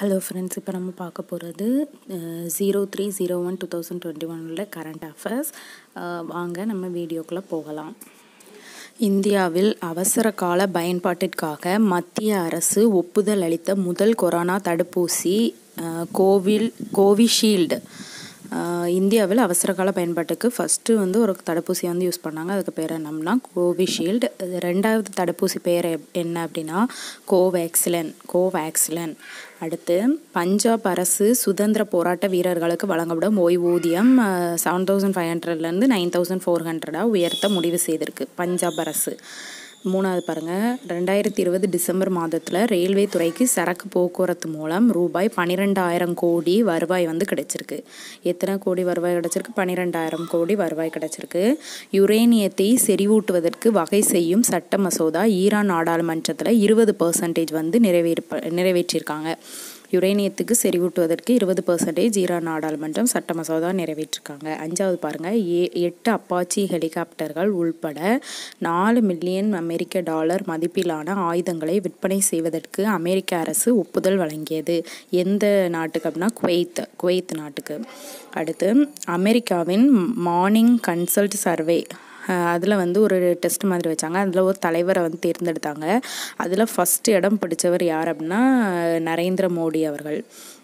hello friends இப்போ நம்ம பார்க்க போகிறது zero three zero one two thousand twenty ஒனில் கரண்ட் அஃபேர்ஸ் வாங்க நம்ம வீடியோக்குள்ளே போகலாம் இந்தியாவில் அவசர கால பயன்பாட்டிற்காக மத்திய அரசு ஒப்புதல் அளித்த முதல் கொரோனா தடுப்பூசி கோவில் கோவிஷீல்டு இந்தியாவில் அவசர கால பயன்பாட்டுக்கு ஃபஸ்ட்டு வந்து ஒரு தடுப்பூசி வந்து யூஸ் பண்ணாங்க அதுக்கு பேர் என்னம்னா கோவிஷீல்டு ரெண்டாவது தடுப்பூசி பேர் என்ன அப்படின்னா கோவேக்சிலன் கோவேக்சிலன் அடுத்து பஞ்சாப் அரசு சுதந்திர போராட்ட வீரர்களுக்கு வழங்கப்படும் ஓய்வூதியம் செவன் தௌசண்ட் ஃபைவ் ஹண்ட்ரட்லேருந்து நைன் தௌசண்ட் ஃபோர் ஹண்ட்ரடாக உயர்த்த முடிவு செய்திருக்கு பஞ்சாப் அரசு மூணாவது பாருங்கள் ரெண்டாயிரத்தி இருபது டிசம்பர் மாதத்தில் ரயில்வே துறைக்கு சரக்கு போக்குவரத்து மூலம் ரூபாய் பன்னிரெண்டாயிரம் கோடி வருவாய் வந்து கிடைச்சிருக்கு எத்தனை கோடி வருவாய் கிடைச்சிருக்கு பன்னிரெண்டாயிரம் கோடி வருவாய் கிடைச்சிருக்கு யுரேனியத்தை செறிவூட்டுவதற்கு வகை செய்யும் சட்ட மசோதா ஈரான் நாடாளுமன்றத்தில் இருபது பர்சன்டேஜ் வந்து நிறைவேற்ப நிறைவேற்றியிருக்காங்க யுரேனியத்துக்கு செறிவூட்டுவதற்கு இருபது பர்சன்டேஜ் ஈரான் நாடாளுமன்றம் சட்ட மசோதா நிறைவேற்றிருக்காங்க அஞ்சாவது பாருங்கள் ஏ எட்டு அப்பாச்சி ஹெலிகாப்டர்கள் உள்பட நாலு மில்லியன் அமெரிக்க டாலர் மதிப்பிலான ஆயுதங்களை விற்பனை செய்வதற்கு அமெரிக்க அரசு ஒப்புதல் வழங்கியது எந்த நாட்டுக்கு அப்படின்னா குவைத் குவைத் நாட்டுக்கு அடுத்து அமெரிக்காவின் மார்னிங் கன்சல்ட் சர்வே அதில் வந்து ஒரு டெஸ்ட் மாதிரி வச்சாங்க அதில் ஒரு தலைவரை வந்து தேர்ந்தெடுத்தாங்க அதில் ஃபஸ்ட்டு இடம் பிடிச்சவர் யார் அப்படின்னா நரேந்திர மோடி அவர்கள்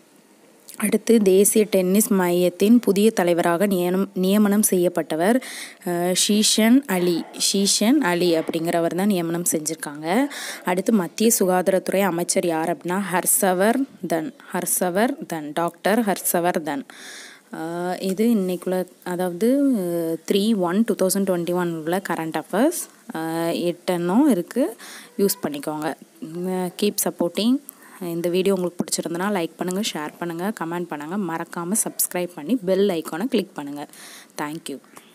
அடுத்து தேசிய டென்னிஸ் மையத்தின் புதிய தலைவராக நியமனம் நியமனம் செய்யப்பட்டவர் ஷீஷன் அலி ஷீஷன் அலி அப்படிங்கிறவர் தான் நியமனம் செஞ்சுருக்காங்க அடுத்து மத்திய சுகாதாரத்துறை அமைச்சர் யார் அப்படின்னா ஹர்ஷவர் தன் ஹர்ஷவர் தன் டாக்டர் ஹர்ஷவர் தன் இது இன்னைக்குள்ள அதாவது three one two thousand twenty one உள்ள கரண்ட் அஃபேர்ஸ் எட்டெண்ணும் இருக்குது யூஸ் பண்ணிக்கோங்க கீப் சப்போர்ட்டிங் இந்த வீடியோ உங்களுக்கு பிடிச்சிருந்தனா லைக் பண்ணுங்கள் ஷேர் பண்ணுங்கள் கமெண்ட் பண்ணுங்கள் மறக்காமல் சப்ஸ்கிரைப் பண்ணி பெல் ஐக்கானை கிளிக் பண்ணுங்கள் தேங்க்யூ